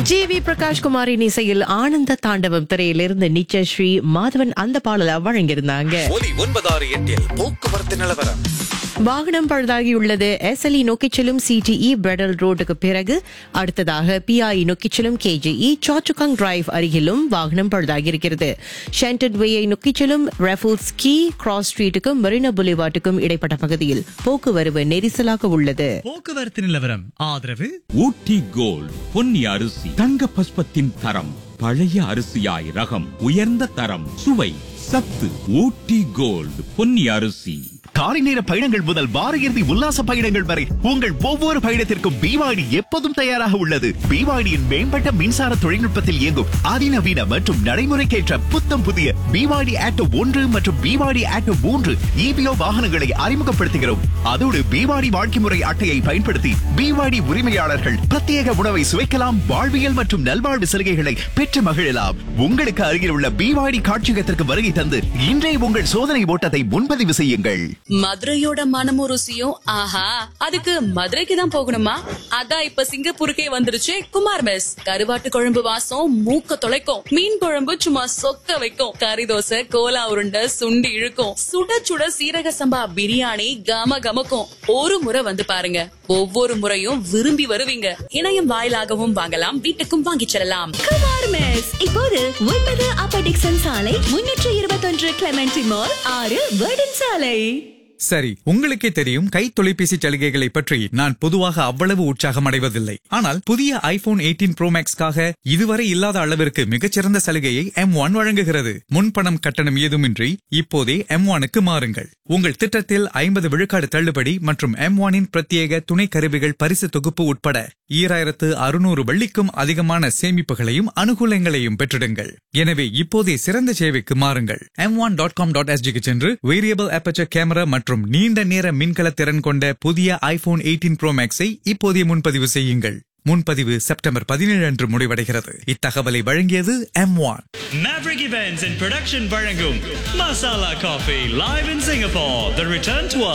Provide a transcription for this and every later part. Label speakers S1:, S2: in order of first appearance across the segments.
S1: G we Prakash குமாரின் இசையில் ஆனந்த தாண்டவம் திரையிலிருந்து நிச்சய ஸ்ரீ மாதவன் அந்த பாடலை வழங்கியிருந்தாங்க
S2: ஒலி ஒன்பதாறு எட்டில் போக்குவரத்து நிலவரம்
S1: வாகனம் பழுதாகியுள்ளது எஸ்எல்இ நோக்கிச் செல்லும் சிடிஇ பிரெடல் ரோடுக்கு பிறகு அடுத்ததாக பிஐஇ நோக்கிச் செல்லும் கேஜிஇ சாச்சுகாங் டிரைவ் அருகிலும் வாகனம் பழுதாகியிருக்கிறது ஷென்டட் வேயை நோக்கிச் செல்லும் ரெஃபூல்ஸ் கீ கிராஸ் ஸ்ட்ரீட்டுக்கும் மெரினா புலிவாட்டுக்கும் இடைப்பட்ட பகுதியில் போக்குவரவு நெரிசலாக உள்ளது
S3: போக்குவரத்து நிலவரம் ஆதரவு
S4: ஊட்டி கோல்ட் பொன்னி அரிசி தங்க பஸ்பத்தின் தரம் பழைய அரிசியாய் ரகம் உயர்ந்த தரம் சுவை சத்து ஊட்டி கோல்ட் பொன்னி அரிசி
S5: காலை நேர பயணங்கள் முதல் வார இறுதி உல்லாச பயணங்கள் வரை உங்கள் ஒவ்வொரு பயணத்திற்கும் பிவாடி எப்போதும் தயாராக உள்ளது பிவாடியின் மேம்பட்ட மின்சார தொழில்நுட்பத்தில் இயங்கும் அதிநவீன மற்றும் நடைமுறைக்கேற்ற புத்தம் புதிய பிவாடி ஆட்டோ ஒன்று மற்றும் பிவாடி ஆட்டோ மூன்று இபிஓ வாகனங்களை அறிமுகப்படுத்துகிறோம் அதோடு பிவாடி வாழ்க்கை முறை அட்டையை பயன்படுத்தி பிவாடி உரிமையாளர்கள் பிரத்யேக உணவை சுவைக்கலாம் வாழ்வியல் மற்றும் நல்வாழ்வு சலுகைகளை பெற்று மகிழலாம் உங்களுக்கு அருகில் உள்ள பிவாடி காட்சியகத்திற்கு வருகை தந்து இன்றே உங்கள் சோதனை ஓட்டத்தை முன்பதிவு செய்யுங்கள்
S6: மதுரையோட மனமும் ருசியும் ஆஹா அதுக்கு மதுரைக்கு தான் போகணுமா அதான் இப்ப சிங்கப்பூருக்கே வந்துருச்சு குமார் மெஸ் கருவாட்டு குழம்பு வாசம் மூக்க தொலைக்கும் மீன் குழம்பு சும்மா சொக்க வைக்கும் கறி தோசை கோலா உருண்டை சுண்டி இழுக்கும் சுட சுட சீரக சம்பா பிரியாணி கம கமக்கும் ஒரு முறை வந்து பாருங்க ஒவ்வொரு முறையும் விரும்பி வருவீங்க இணையம் வாயிலாகவும் வாங்கலாம் வீட்டுக்கும் வாங்கிச் செல்லலாம்
S7: குமார் மெஸ் இப்போது ஒன்பது அப்ப டிக்சன் சாலை முன்னூற்று இருபத்தொன்று கிளமெண்டி மால் ஆறு வேர்டன் சாலை
S3: சரி உங்களுக்கே தெரியும் கை தொலைபேசி சலுகைகளை பற்றி நான் பொதுவாக அவ்வளவு உற்சாகம் அடைவதில்லை ஆனால் புதிய ஐபோன் 18 ப்ரோ மேக்ஸ்க்காக இதுவரை இல்லாத அளவிற்கு மிகச்சிறந்த சலுகையை எம் ஒன் வழங்குகிறது முன்பணம் கட்டணம் ஏதுமின்றி இப்போதே எம் ஒனுக்கு மாறுங்கள் உங்கள் திட்டத்தில் ஐம்பது விழுக்காடு தள்ளுபடி மற்றும் எம் ஒனின் பிரத்யேக துணை கருவிகள் பரிசு தொகுப்பு உட்பட ஈராயிரத்து அறுநூறு வெள்ளிக்கும் அதிகமான சேமிப்புகளையும் அனுகூலங்களையும் பெற்றிடுங்கள் எனவே இப்போதே சிறந்த சேவைக்கு மாறுங்கள் M one dot com dot எஸ்ஜிக்கு சென்று வேரியபிள் அப்பச்சர் கேமரா மற்றும் நீண்ட நேர மின்கல திறன் கொண்ட புதிய ஐபோன் 18 ப்ரோ மேக்ஸை இப்போதே முன்பதிவு செய்யுங்கள் முன்பதிவு செப்டம்பர் பதினேழு அன்று முடிவடைகிறது இத்தகவலை வழங்கியது M one
S8: Maverick Events and Production வழங்கும் Masala Coffee live in Singapore The Return Tour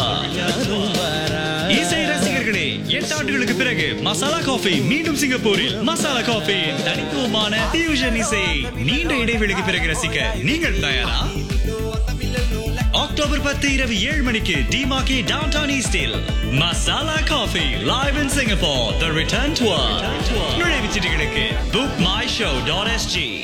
S8: இசை ரசிகர்களே எட்டு ஆண்டுகளுக்கு பிறகு மசாலா காஃபி மீண்டும் சிங்கப்பூரில் மசாலா காஃபி தனித்துவமான ஃபியூஷன் இசை நீண்ட இடைவெளிக்கு பிறகு ரசிக்க நீங்கள் தயாரா அக்டோபர் பத்து இரவு ஏழு மணிக்கு டிமாக்கி டவுன் டவுன் ஈஸ்டில் masala coffee live in Singapore the return tour நுழைவுச் சீட்டுகளுக்கு book my show dot SG